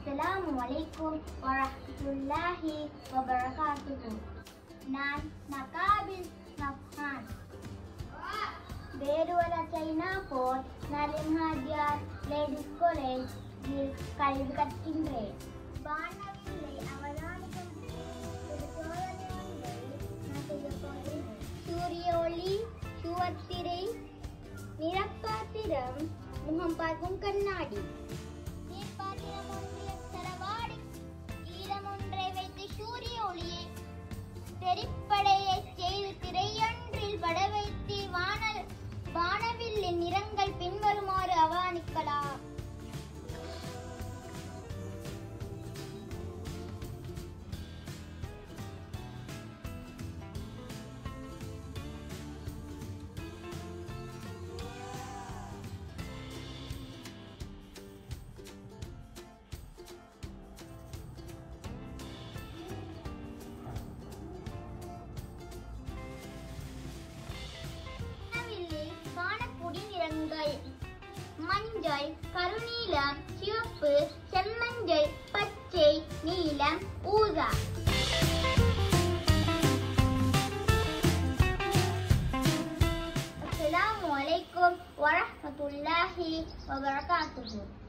அஸ்ஸலாமு அலைக்கும் வரஹ்மத்துல்லாஹி வபரகாத்துஹு நான் நகாபில் நஃபான் வேறுவல சைனா போர்ட் நலிம்ஹாஜியார் லேடிஸ் காலேஜ் கல்வி கற்கின்றேன் வானவில்லை அவதானிக்கும் ஒரு சோதனை ஒன்றை நான் செய்யப் போகிறேன். சூரிய ஒளி சுவத்திரை நிறப்பாத்திரம் முகம் பார்க்கும் கண்ணாடி நீர்ப்பாத்திரம் ஒன்றில் செலவாடி ஈரம் ஒன்றை வைத்து சூரிய ஒளியை தெரிப்படைய செய்து திரையொன்றில் பட வைத்து வானல் வானவில்லின் நிறங்கள் பின்வருமாறு அவதானிக்கலாம் வானவில்லில் காணக்கூடிய நிறங்கள் மஞ்சள் கருநீலம் சிவப்பு செம்மஞ்சள் பச்சை நீலம் ஊதா அஸ்ஸலாமு அலைக்கும் வரஹ்மத்துல்லாஹி வபரகாத்துஹு